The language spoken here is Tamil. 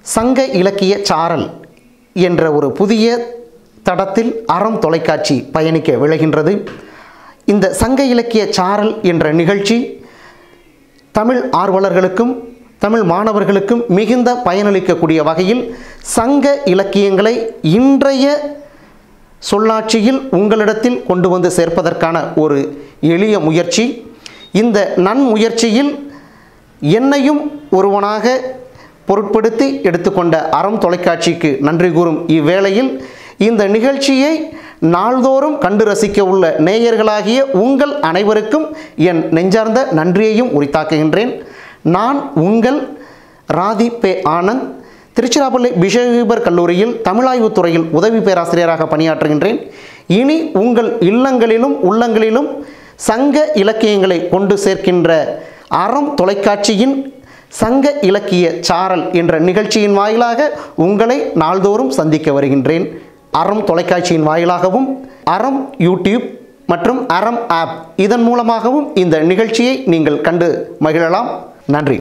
சங்க இலக்கிய சாரல் என்ற ஒரு புதிய தடத்தில் அறம் தொலைக்காட்சி பயணிக்க விளைகின்றது இந்த சங்க இலக்கிய சாரல் என்ற நிகழ்ச்சி தமிழ் ஆர்வலர்களுக்கும் தமிழ் மாணவர்களுக்கும் மிகுந்த பயனளிக்கக்கூடிய வகையில் சங்க இலக்கியங்களை இன்றைய சொல்லாட்சியில் உங்களிடத்தில் கொண்டு வந்து சேர்ப்பதற்கான ஒரு எளிய முயற்சி இந்த நன்முயற்சியில் என்னையும் ஒருவனாக பொருட்படுத்தி எடுத்துக்கொண்ட அறம் தொலைக்காட்சிக்கு நன்றி கூறும் இவ்வேளையில் இந்த நிகழ்ச்சியை நாள்தோறும் கண்டு ரசிக்க உள்ள நேயர்களாகிய உங்கள் அனைவருக்கும் என் நெஞ்சார்ந்த நன்றியையும் உரித்தாக்குகின்றேன் நான் உங்கள் ராதி பே ஆனந்த் திருச்சிராப்பள்ளி பிஷகீபர் கல்லூரியில் தமிழாய்வுத் துறையில் உதவி பேராசிரியராக பணியாற்றுகின்றேன் இனி உங்கள் இல்லங்களிலும் உள்ளங்களிலும் சங்க இலக்கியங்களை கொண்டு சேர்க்கின்ற அறம் தொலைக்காட்சியின் சங்க இலக்கிய சாரல் என்ற நிகழ்ச்சியின் வாயிலாக உங்களை நாள்தோறும் சந்திக்க வருகின்றேன் அறம் தொலைக்காட்சியின் வாயிலாகவும் அறம் யூடியூப் மற்றும் அறம் ஆப் இதன் மூலமாகவும் இந்த நிகழ்ச்சியை நீங்கள் கண்டு மகிழலாம் நன்றி